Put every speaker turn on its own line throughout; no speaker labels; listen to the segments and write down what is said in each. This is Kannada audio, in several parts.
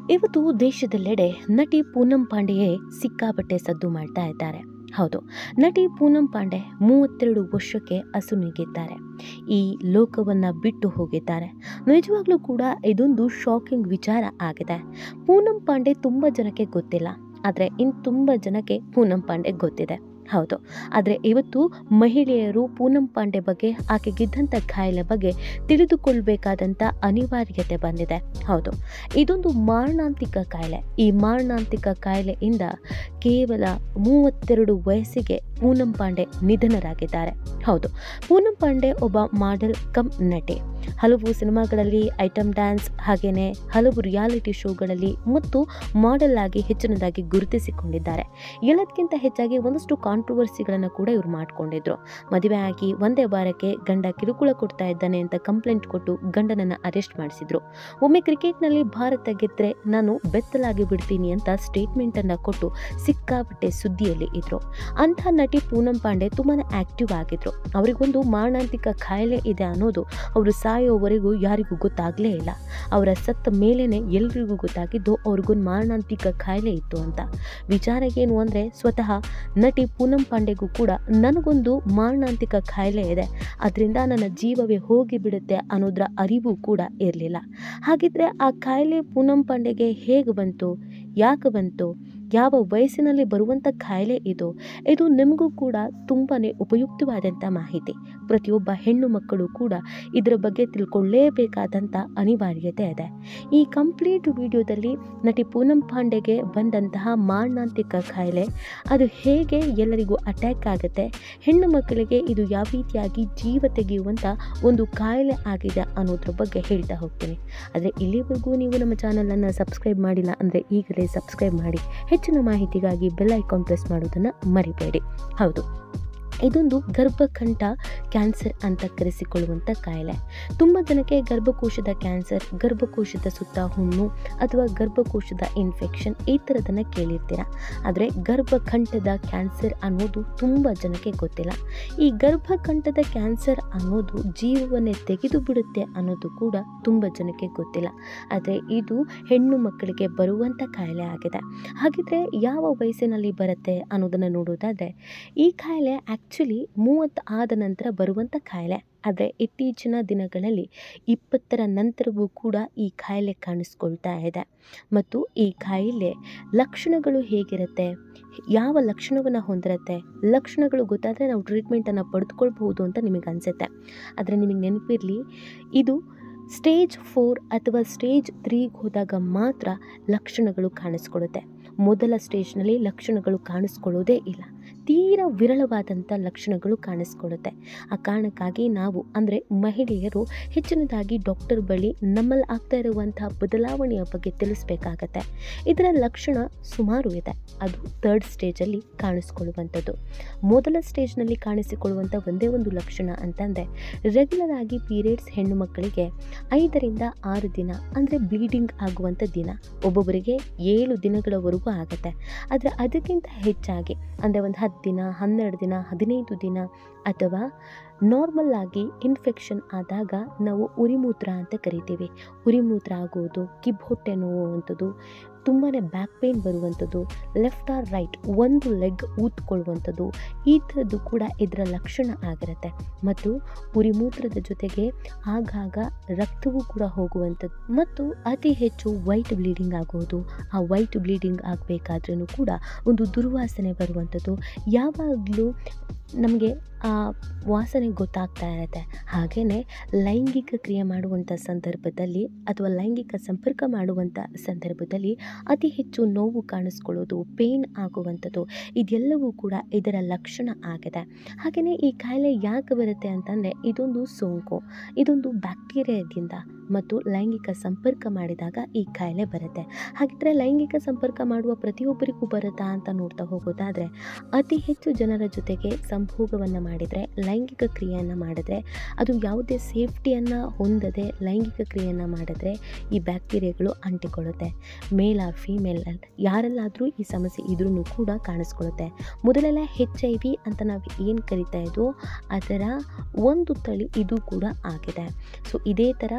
ಇವತ್ತು ದೇಶದೆಲ್ಲೆಡೆ ನಟಿ ಪೂನಂ ಪಾಂಡೆಯೇ ಸಿಕ್ಕಾಪಟ್ಟೆ ಸದ್ದು ಮಾಡ್ತಾ ಇದ್ದಾರೆ ಹೌದು ನಟಿ ಪೂನಂ ಪಾಂಡೆ ಮೂವತ್ತೆರಡು ವರ್ಷಕ್ಕೆ ಅಸುನೀಗಿದ್ದಾರೆ ಈ ಲೋಕವನ್ನ ಬಿಟ್ಟು ಹೋಗಿದ್ದಾರೆ ನಿಜವಾಗ್ಲೂ ಕೂಡ ಇದೊಂದು ಶಾಕಿಂಗ್ ವಿಚಾರ ಆಗಿದೆ ಪೂನಂ ಪಾಂಡೆ ತುಂಬ ಜನಕ್ಕೆ ಗೊತ್ತಿಲ್ಲ ಆದರೆ ಇನ್ನು ತುಂಬ ಜನಕ್ಕೆ ಪೂನಂ ಪಾಂಡೆ ಗೊತ್ತಿದೆ ಹೌದು ಆದರೆ ಇವತ್ತು ಮಹಿಳೆಯರು ಪೂನಂ ಪಾಂಡೆ ಬಗ್ಗೆ ಆಕೆಗಿದ್ದಂಥ ಕಾಯಿಲೆ ಬಗ್ಗೆ ತಿಳಿದುಕೊಳ್ಬೇಕಾದಂಥ ಅನಿವಾರ್ಯತೆ ಬಂದಿದೆ ಹೌದು ಇದೊಂದು ಮಾರಣಾಂತಿಕ ಕಾಯಿಲೆ ಈ ಮಾರಣಾಂತಿಕ ಕಾಯಿಲೆಯಿಂದ ಕೇವಲ ಮೂವತ್ತೆರಡು ವಯಸ್ಸಿಗೆ ಪೂನಂ ಪಾಂಡೆ ನಿಧನರಾಗಿದ್ದಾರೆ ಹೌದು ಪೂನಂ ಪಾಂಡೆ ಒಬ್ಬ ಮಾಡೆಲ್ ಕಮ್ ನಟಿ ಹಲವು ಸಿನಿಮಾಗಳಲ್ಲಿ ಐಟಮ್ ಡ್ಯಾನ್ಸ್ ಹಾಗೆಯೇ ಹಲವು ರಿಯಾಲಿಟಿ ಶೋಗಳಲ್ಲಿ ಮತ್ತು ಮಾಡೆಲ್ ಆಗಿ ಹೆಚ್ಚಿನದಾಗಿ ಗುರುತಿಸಿಕೊಂಡಿದ್ದಾರೆ ಎಲ್ಲದಕ್ಕಿಂತ ಹೆಚ್ಚಾಗಿ ಒಂದಷ್ಟು ಕಾಂಟ್ರವರ್ಸಿಗಳನ್ನು ಕೂಡ ಇವರು ಮಾಡಿಕೊಂಡಿದ್ರು ಮದುವೆ ಆಗಿ ಒಂದೇ ವಾರಕ್ಕೆ ಗಂಡ ಕಿರುಕುಳ ಕೊಡ್ತಾ ಇದ್ದಾನೆ ಅಂತ ಕಂಪ್ಲೇಂಟ್ ಕೊಟ್ಟು ಗಂಡನನ್ನು ಅರೆಸ್ಟ್ ಮಾಡಿಸಿದ್ರು ಒಮ್ಮೆ ಕ್ರಿಕೆಟ್ನಲ್ಲಿ ಭಾರತ ಗೆದ್ದರೆ ನಾನು ಬೆತ್ತಲಾಗಿ ಬಿಡ್ತೀನಿ ಅಂತ ಸ್ಟೇಟ್ಮೆಂಟನ್ನು ಕೊಟ್ಟು ಸಿಕ್ಕಾಪಟ್ಟೆ ಸುದ್ದಿಯಲ್ಲಿ ಇದ್ರು ಅಂಥ ನಟಿ ಪೂನಂ ಪಾಂಡೆ ತುಂಬಾ ಆಕ್ಟಿವ್ ಆಗಿದ್ರು ಅವರಿಗೊಂದು ಮಾರಣಾಂತಿಕ ಕಾಯಿಲೆ ಇದೆ ಅನ್ನೋದು ಅವರು ಸಾಯೋವರೆಗೂ ಯಾರಿಗೂ ಗೊತ್ತಾಗಲೇ ಇಲ್ಲ ಅವರ ಸತ್ತ ಮೇಲೇನೆ ಎಲ್ರಿಗೂ ಗೊತ್ತಾಗಿದ್ದು ಅವ್ರಿಗೊಂದು ಮಾರಣಾಂತಿಕ ಕಾಯಿಲೆ ಇತ್ತು ಅಂತ ವಿಚಾರ ಏನು ಅಂದರೆ ಸ್ವತಃ ನಟಿ ಪೂನಂ ಪಾಂಡೆಗೂ ಕೂಡ ನನಗೊಂದು ಮಾರಣಾಂತಿಕ ಕಾಯಿಲೆ ಇದೆ ಅದರಿಂದ ನನ್ನ ಜೀವವೇ ಹೋಗಿ ಬಿಡುತ್ತೆ ಅನ್ನೋದ್ರ ಅರಿವು ಕೂಡ ಇರಲಿಲ್ಲ ಹಾಗಿದ್ರೆ ಆ ಕಾಯಿಲೆ ಪೂನಂ ಪಾಂಡೆಗೆ ಹೇಗೆ ಬಂತು ಯಾಕೆ ಬಂತು ಯಾವ ವಯಸ್ಸಿನಲ್ಲಿ ಬರುವಂಥ ಕಾಯಿಲೆ ಇದು ಇದು ನಿಮಗೂ ಕೂಡ ತುಂಬಾ ಉಪಯುಕ್ತವಾದಂಥ ಮಾಹಿತಿ ಪ್ರತಿಯೊಬ್ಬ ಹೆಣ್ಣು ಮಕ್ಕಳು ಕೂಡ ಇದರ ಬಗ್ಗೆ ತಿಳ್ಕೊಳ್ಳೇಬೇಕಾದಂಥ ಅನಿವಾರ್ಯತೆ ಇದೆ ಈ ಕಂಪ್ಲೀಟ್ ವಿಡಿಯೋದಲ್ಲಿ ನಟಿ ಪೂನಂ ಪಾಂಡೆಗೆ ಬಂದಂತಹ ಮಾರಣಾಂತಿಕ ಕಾಯಿಲೆ ಅದು ಹೇಗೆ ಎಲ್ಲರಿಗೂ ಅಟ್ಯಾಕ್ ಆಗುತ್ತೆ ಹೆಣ್ಣು ಮಕ್ಕಳಿಗೆ ಇದು ಯಾವ ರೀತಿಯಾಗಿ ಜೀವ ತೆಗೆಯುವಂಥ ಒಂದು ಕಾಯಿಲೆ ಆಗಿದೆ ಅನ್ನೋದ್ರ ಬಗ್ಗೆ ಹೇಳ್ತಾ ಹೋಗ್ತೀನಿ ಆದರೆ ಇಲ್ಲಿವರೆಗೂ ನೀವು ನಮ್ಮ ಚಾನಲನ್ನು ಸಬ್ಸ್ಕ್ರೈಬ್ ಮಾಡಿಲ್ಲ ಅಂದರೆ ಈಗಲೇ ಸಬ್ಸ್ಕ್ರೈಬ್ ಮಾಡಿ ಹೆಚ್ಚಿನ ಮಾಹಿತಿಗಾಗಿ ಬೆಲ್ ಐಕಾನ್ ಪ್ರೆಸ್ ಮಾಡೋದನ್ನು ಮರಿಬೇಡಿ ಹೌದು ಇದೊಂದು ಗರ್ಭಕಂಠ ಕ್ಯಾನ್ಸರ್ ಅಂತ ಕರೆಸಿಕೊಳ್ಳುವಂಥ ಕಾಯಿಲೆ ತುಂಬ ಜನಕ್ಕೆ ಗರ್ಭಕೋಶದ ಕ್ಯಾನ್ಸರ್ ಗರ್ಭಕೋಶದ ಸುತ್ತ ಹುಣ್ಣು ಅಥವಾ ಗರ್ಭಕೋಶದ ಇನ್ಫೆಕ್ಷನ್ ಈ ಥರದನ್ನು ಕೇಳಿರ್ತೀರ ಆದರೆ ಗರ್ಭಕಂಠದ ಕ್ಯಾನ್ಸರ್ ಅನ್ನೋದು ತುಂಬ ಜನಕ್ಕೆ ಗೊತ್ತಿಲ್ಲ ಈ ಗರ್ಭಕಂಠದ ಕ್ಯಾನ್ಸರ್ ಅನ್ನೋದು ಜೀವವನ್ನೇ ತೆಗೆದು ಬಿಡುತ್ತೆ ಅನ್ನೋದು ಕೂಡ ತುಂಬ ಜನಕ್ಕೆ ಗೊತ್ತಿಲ್ಲ ಆದರೆ ಇದು ಹೆಣ್ಣು ಮಕ್ಕಳಿಗೆ ಬರುವಂಥ ಕಾಯಿಲೆ ಆಗಿದೆ ಹಾಗಿದ್ರೆ ಯಾವ ವಯಸ್ಸಿನಲ್ಲಿ ಬರುತ್ತೆ ಅನ್ನೋದನ್ನು ನೋಡೋದಾದರೆ ಈ ಕಾಯಿಲೆ ಆ್ಯಕ್ಚುಲಿ ಮೂವತ್ತು ಆದ ನಂತರ ಬರುವಂಥ ಕಾಯಿಲೆ ಆದರೆ ಇತ್ತೀಚಿನ ದಿನಗಳಲ್ಲಿ ಇಪ್ಪತ್ತರ ನಂತರವೂ ಕೂಡ ಈ ಕಾಯಿಲೆ ಕಾಣಿಸ್ಕೊಳ್ತಾ ಇದೆ ಮತ್ತು ಈ ಕಾಯಿಲೆ ಲಕ್ಷಣಗಳು ಹೇಗಿರುತ್ತೆ ಯಾವ ಲಕ್ಷಣವನ್ನು ಹೊಂದಿರುತ್ತೆ ಲಕ್ಷಣಗಳು ಗೊತ್ತಾದರೆ ನಾವು ಟ್ರೀಟ್ಮೆಂಟನ್ನು ಪಡೆದುಕೊಳ್ಬಹುದು ಅಂತ ನಿಮಗೆ ಅನಿಸುತ್ತೆ ಆದರೆ ನಿಮಗೆ ನೆನಪಿರಲಿ ಇದು ಸ್ಟೇಜ್ ಫೋರ್ ಅಥವಾ ಸ್ಟೇಜ್ ತ್ರೀಗೆ ಹೋದಾಗ ಮಾತ್ರ ಲಕ್ಷಣಗಳು ಕಾಣಿಸ್ಕೊಳ್ಳುತ್ತೆ ಮೊದಲ ಸ್ಟೇಜ್ನಲ್ಲಿ ಲಕ್ಷಣಗಳು ಕಾಣಿಸ್ಕೊಳ್ಳೋದೇ ಇಲ್ಲ ತೀರಾ ವಿರಳವಾದಂಥ ಲಕ್ಷಣಗಳು ಕಾಣಿಸ್ಕೊಳ್ಳುತ್ತೆ ಆ ಕಾರಣಕ್ಕಾಗಿ ನಾವು ಅಂದರೆ ಮಹಿಳೆಯರು ಹೆಚ್ಚಿನದಾಗಿ ಡಾಕ್ಟರ್ ಬಳಿ ನಮ್ಮಲ್ಲಿ ಆಗ್ತಾ ಇರುವಂತಹ ಬದಲಾವಣೆಯ ಬಗ್ಗೆ ತಿಳಿಸ್ಬೇಕಾಗತ್ತೆ ಇದರ ಲಕ್ಷಣ ಸುಮಾರು ಇದೆ ಅದು ಥರ್ಡ್ ಸ್ಟೇಜಲ್ಲಿ ಕಾಣಿಸ್ಕೊಳ್ಳುವಂಥದ್ದು ಮೊದಲ ಸ್ಟೇಜ್ನಲ್ಲಿ ಕಾಣಿಸಿಕೊಳ್ಳುವಂಥ ಒಂದೇ ಒಂದು ಲಕ್ಷಣ ಅಂತಂದರೆ ರೆಗ್ಯುಲರ್ ಆಗಿ ಪೀರಿಯಡ್ಸ್ ಹೆಣ್ಣು ಮಕ್ಕಳಿಗೆ ಐದರಿಂದ ಆರು ದಿನ ಅಂದರೆ ಬ್ಲೀಡಿಂಗ್ ಆಗುವಂಥ ದಿನ ಒಬ್ಬೊಬ್ಬರಿಗೆ ಏಳು ದಿನಗಳವರೆಗೂ ಆಗುತ್ತೆ ಆದರೆ ಅದಕ್ಕಿಂತ ಹೆಚ್ಚಾಗಿ ಅಂದರೆ ಒಂದು ಹತ್ತು ದಿನ ಹನ್ನೆರಡು ದಿನ ಹದಿನೈದು ದಿನ ಅಥವಾ ನಾರ್ಮಲ್ ಆಗಿ ಇನ್ಫೆಕ್ಷನ್ ಆದಾಗ ನಾವು ಉರಿಮೂತ್ರ ಅಂತ ಕರಿತೀವಿ ಉರಿಮೂತ್ರ ಆಗೋದು ಕಿಬ್ಬು ಹೊಟ್ಟೆ ನೋವುವಂಥದ್ದು ತುಂಬಾ ಬ್ಯಾಕ್ ಪೇಯ್ನ್ ಬರುವಂಥದ್ದು ಲೆಫ್ಟ್ ಆರ್ ರೈಟ್ ಒಂದು ಲೆಗ್ ಊದ್ಕೊಳ್ಳುವಂಥದ್ದು ಈ ಥರದ್ದು ಕೂಡ ಇದರ ಲಕ್ಷಣ ಆಗಿರುತ್ತೆ ಮತ್ತು ಉರಿಮೂತ್ರದ ಜೊತೆಗೆ ಆಗಾಗ ರಕ್ತವೂ ಕೂಡ ಹೋಗುವಂಥದ್ದು ಮತ್ತು ಅತಿ ಹೆಚ್ಚು ವೈಟ್ ಬ್ಲೀಡಿಂಗ್ ಆಗೋದು ಆ ವೈಟ್ ಬ್ಲೀಡಿಂಗ್ ಆಗಬೇಕಾದ್ರೂ ಕೂಡ ಒಂದು ದುರ್ವಾಸನೆ ಬರುವಂಥದ್ದು ಯಾವಾಗಲೂ ನಮಗೆ ಆ ವಾಸನೆ ಗೊತ್ತಾಗ್ತಾ ಇರುತ್ತೆ ಹಾಗೆಯೇ ಲೈಂಗಿಕ ಕ್ರಿಯೆ ಮಾಡುವಂಥ ಸಂದರ್ಭದಲ್ಲಿ ಅಥವಾ ಲೈಂಗಿಕ ಸಂಪರ್ಕ ಮಾಡುವಂಥ ಸಂದರ್ಭದಲ್ಲಿ ಅತಿ ಹೆಚ್ಚು ನೋವು ಕಾಣಿಸ್ಕೊಳ್ಳೋದು ಪೇಯ್ನ್ ಆಗುವಂಥದ್ದು ಇದೆಲ್ಲವೂ ಕೂಡ ಇದರ ಲಕ್ಷಣ ಆಗಿದೆ ಹಾಗೆಯೇ ಈ ಕಾಯಿಲೆ ಯಾಕೆ ಬರುತ್ತೆ ಅಂತಂದರೆ ಇದೊಂದು ಸೋಂಕು ಇದೊಂದು ಬ್ಯಾಕ್ಟೀರಿಯಾದಿಂದ ಮತ್ತು ಲೈಂಗಿಕ ಸಂಪರ್ಕ ಮಾಡಿದಾಗ ಈ ಕಾಯಿಲೆ ಬರುತ್ತೆ ಹಾಗಿದ್ರೆ ಲೈಂಗಿಕ ಸಂಪರ್ಕ ಮಾಡುವ ಪ್ರತಿಯೊಬ್ಬರಿಗೂ ಬರುತ್ತಾ ಅಂತ ನೋಡ್ತಾ ಹೋಗೋದಾದರೆ ಅತಿ ಹೆಚ್ಚು ಜನರ ಜೊತೆಗೆ ಸಂಭೋಗವನ್ನು ಮಾಡಿದರೆ ಲೈಂಗಿಕ ಕ್ರಿಯೆಯನ್ನು ಮಾಡಿದ್ರೆ ಅದು ಯಾವುದೇ ಸೇಫ್ಟಿಯನ್ನು ಹೊಂದದೆ ಲೈಂಗಿಕ ಕ್ರಿಯೆಯನ್ನು ಮಾಡಿದ್ರೆ ಈ ಬ್ಯಾಕ್ಟೀರಿಯಾಗಳು ಅಂಟಿಕೊಳ್ಳುತ್ತೆ ಮೇಲ್ ಆರ್ ಫೀಮೇಲ್ ಯಾರಲ್ಲಾದರೂ ಈ ಸಮಸ್ಯೆ ಇದ್ರೂ ಕೂಡ ಕಾಣಿಸ್ಕೊಳ್ಳುತ್ತೆ ಮೊದಲೆಲ್ಲ ಹೆಚ್ ಐ ವಿ ಅಂತ ನಾವು ಏನು ಕರಿತಾ ಇದ್ವೋ ಅದರ ಒಂದು ತಳಿ ಇದು ಕೂಡ ಆಗಿದೆ ಸೊ ಇದೇ ಥರ ಆ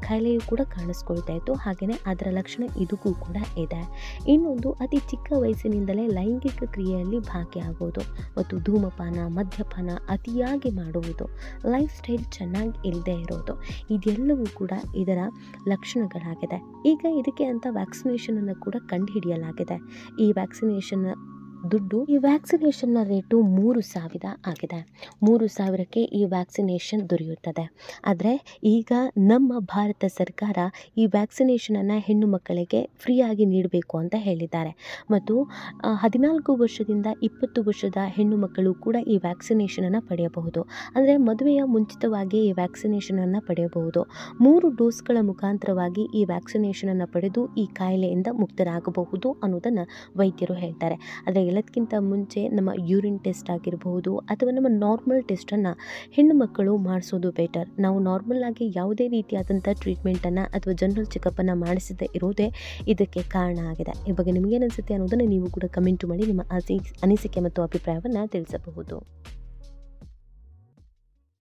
ಕಾಯಿಲೆಯು ಕೂಡ ಕಾಣಿಸ್ಕೊಳ್ತಾ ಇತ್ತು ಹಾಗೆಯೇ ಅದರ ಲಕ್ಷಣ ಇದಕ್ಕೂ ಕೂಡ ಇದೆ ಇನ್ನೊಂದು ಅತಿ ಚಿಕ್ಕ ವಯಸ್ಸಿನಿಂದಲೇ ಲೈಂಗಿಕ ಕ್ರಿಯೆಯಲ್ಲಿ ಭಾಗಿಯಾಗೋದು ಮತ್ತು ಧೂಮಪಾನ ಮದ್ಯಪಾನ ಅತಿಯಾಗಿ ಮಾಡುವುದು ಲೈಫ್ ಸ್ಟೈಲ್ ಚೆನ್ನಾಗಿ ಇಲ್ಲದೆ ಇರೋದು ಇದೆಲ್ಲವೂ ಕೂಡ ಇದರ ಲಕ್ಷಣಗಳಾಗಿದೆ ಈಗ ಇದಕ್ಕೆ ಅಂತ ವ್ಯಾಕ್ಸಿನೇಷನನ್ನು ಕೂಡ ಕಂಡುಹಿಡಿಯಲಾಗಿದೆ ಈ ವ್ಯಾಕ್ಸಿನೇಷನ್ ದುಡ್ಡು ಈ ವ್ಯಾಕ್ಸಿನೇಷನ್ನ ರೇಟು ಮೂರು ಸಾವಿರ ಆಗಿದೆ ಮೂರು ಸಾವಿರಕ್ಕೆ ಈ ವ್ಯಾಕ್ಸಿನೇಷನ್ ದೊರೆಯುತ್ತದೆ ಆದರೆ ಈಗ ನಮ್ಮ ಭಾರತ ಸರ್ಕಾರ ಈ ವ್ಯಾಕ್ಸಿನೇಷನನ್ನು ಹೆಣ್ಣು ಮಕ್ಕಳಿಗೆ ಫ್ರೀಯಾಗಿ ನೀಡಬೇಕು ಅಂತ ಹೇಳಿದ್ದಾರೆ ಮತ್ತು ಆ, ಹದಿನಾಲ್ಕು ವರ್ಷದಿಂದ ಇಪ್ಪತ್ತು ವರ್ಷದ ಹೆಣ್ಣು ಮಕ್ಕಳು ಕೂಡ ಈ ವ್ಯಾಕ್ಸಿನೇಷನನ್ನು ಪಡೆಯಬಹುದು ಅಂದರೆ ಮದುವೆಯ ಮುಂಚಿತವಾಗಿ ಈ ವ್ಯಾಕ್ಸಿನೇಷನನ್ನು ಪಡೆಯಬಹುದು ಮೂರು ಡೋಸ್ಗಳ ಮುಖಾಂತರವಾಗಿ ಈ ವ್ಯಾಕ್ಸಿನೇಷನನ್ನು ಪಡೆದು ಈ ಕಾಯಿಲೆಯಿಂದ ಮುಕ್ತರಾಗಬಹುದು ಅನ್ನೋದನ್ನು ವೈದ್ಯರು ಹೇಳ್ತಾರೆ ಆದರೆ ಎಲ್ಲದಕ್ಕಿಂತ ಮುಂಚೆ ನಮ್ಮ ಯೂರಿನ್ ಟೆಸ್ಟ್ ಆಗಿರಬಹುದು ಅಥವಾ ನಮ್ಮ ನಾರ್ಮಲ್ ಟೆಸ್ಟನ್ನು ಹೆಣ್ಣು ಮಕ್ಕಳು ಮಾಡಿಸೋದು ಬೆಟರ್ ನಾವು ನಾರ್ಮಲ್ ಆಗಿ ಯಾವುದೇ ರೀತಿಯಾದಂಥ ಟ್ರೀಟ್ಮೆಂಟನ್ನು ಅಥವಾ ಜನರಲ್ ಚೆಕಪ್ಪನ್ನು ಮಾಡಿಸದೇ ಇರೋದೇ ಇದಕ್ಕೆ ಕಾರಣ ಆಗಿದೆ ಈ ಬಗ್ಗೆ ನಿಮಗೇನು ಅನಿಸುತ್ತೆ ಅನ್ನೋದನ್ನು ನೀವು ಕೂಡ ಕಮೆಂಟ್ ಮಾಡಿ ನಿಮ್ಮ ಅನಿಸಿಕೆ ಮತ್ತು ಅಭಿಪ್ರಾಯವನ್ನು ತಿಳಿಸಬಹುದು